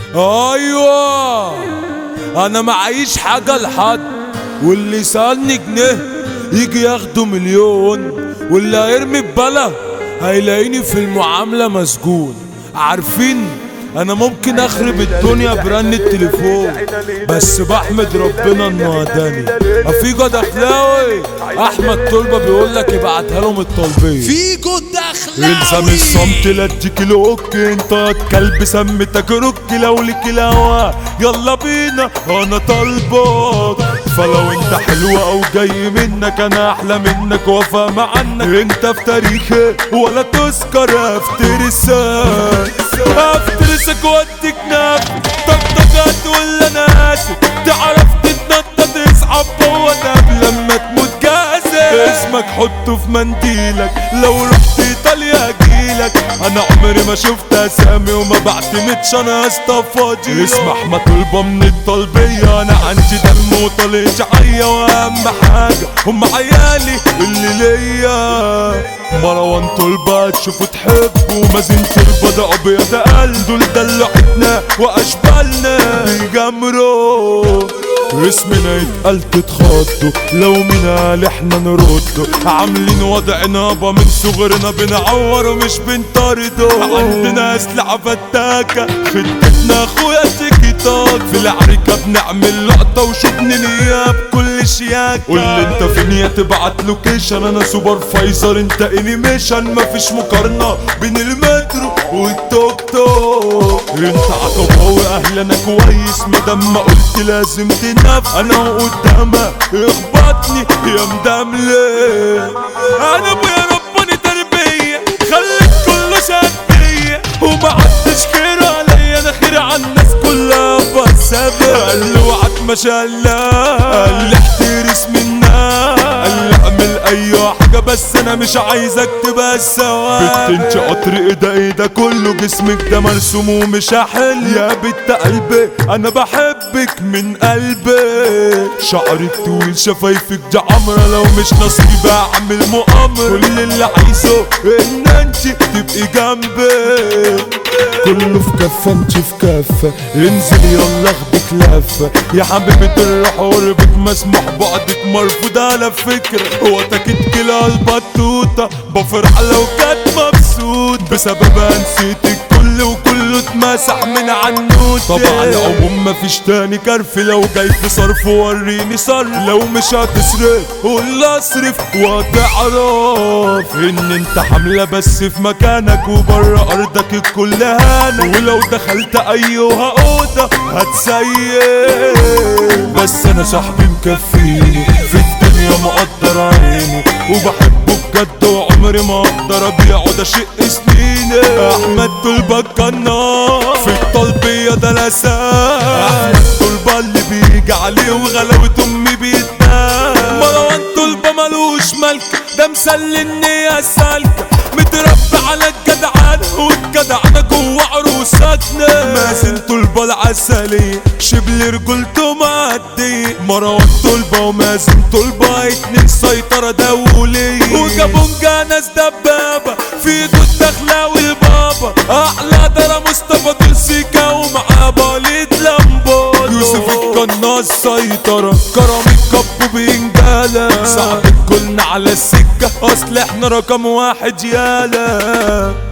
ايوه انا معيش حاجه لحد واللي سالني جنيه يجي ياخده مليون واللي هيرمي ببلا هيلاقيني في المعامله مسجون عارفين انا ممكن اخرب الدنيا برن التليفون بس بحمد ربنا انه هداني افيجو دخلاوي احمد طلبه بيقول لك ابعتها لهم الطلبيه فيجو دخلاوي الزم الصمت لا اديك الهوك انت كلب سمتك روك لو لك الهوا يلا بينا انا طالبك فلو انت حلو او جاي منك انا احلى منك وافهم عنك انت في تاريخي ولا تذكر افترسك افترسك واديك نفس طقطقات ولا انا اسف تعرف تتنطط تصعب جوه قبل لما تموت جازف اسمك حطه في منديلك لو رحت ايطاليا اجيلك انا عمري ما شفت اسامي وما بعتمدش انا اصطفاجي اسمع ما طلبة من الطلبية انا عندي دم وطلع شعية واهم حاجة هم عيالي اللي ليا مروان طلبة تشوفوا تحبوا مازن طلبة ده ابيض قلب دول دلعتنا واشبالنا بيجمروا اسمنا يتقال تتخضوا لو مين قال احنا نردوا عاملين وضع نابا من صغرنا بنعور ومش بنطردوا عندنا اسلحة فتاكة خدتنا اخويا تيكي توك في العركة بنعمل لقطة وشوفني نياب كل شياكة قول لي انت فين يا تبعت لوكيشن انا سوبر فايزر انت انيميشن مفيش مقارنة بين المترو والتوك توك انت عطباوي اهل انا كويس مادام ما قلت لازم تنف انا قدامك اخبطني يا مدملي انا ابويا رباني تربية خليك كله شبية وما عدتش خير عليا انا خير على الناس كلها بس قال له وعد ما شاء الله قال لي احترس منا قال لي اعمل اي حاجة بس انا مش عايزك تبقى السوا بنت قطر ايدا ايدا كله جسمك ده مرسوم ومش هحل يا بنت قلبي انا بحبك من قلبي شعرك طويل شفايفك دي عمرة لو مش نصيبي اعمل مؤامرة كل اللي عايزه ان انت تبقي جنبي كله في كفة انت في كفة انزل يلا اخدك لفة يا حبيبة الروح قربك مسموح بعدك مرفوض على فكرة هو تاكد كلا البطوطة بفرح لو كانت مبسوط بسببها نسيتك كل وكله اتمسح من عنوتي طبعا العموم مفيش تاني كرف لو جاي في صرف وريني صرف لو مش هتصرف قول اصرف وهتعرف ان انت حاملة بس في مكانك وبره ارضك الكل هانك ولو دخلت ايها اوضة هتسيب بس انا صاحبي مكفيني في الدنيا مقدر عيني وبحبه بجد وعمري ما اقدر ابيعه ده شيء سنيني احمد طلبة القناص في الطلبية ده لسان احمد طلبة اللي بيجي عليه وغلاوة امي بيتنام مروان طلبة ملوش ملك ده مسلني يا سالكة متربى على الجدعان والجدعنة جوه عروستنا مازن طلبة العسلية شبل رجولته معدية مروان طلبة ومازن طلبة اتنين سيطرة دولية وجابونجا ناس دبابة في دود دخلاوي البابا أحلى درا مصطفى تلسيكا ومعاه باليد لامبو يوسف القناص سيطرة كرم الكب بينجالة صعب كلنا على السكة أصل احنا رقم واحد يالا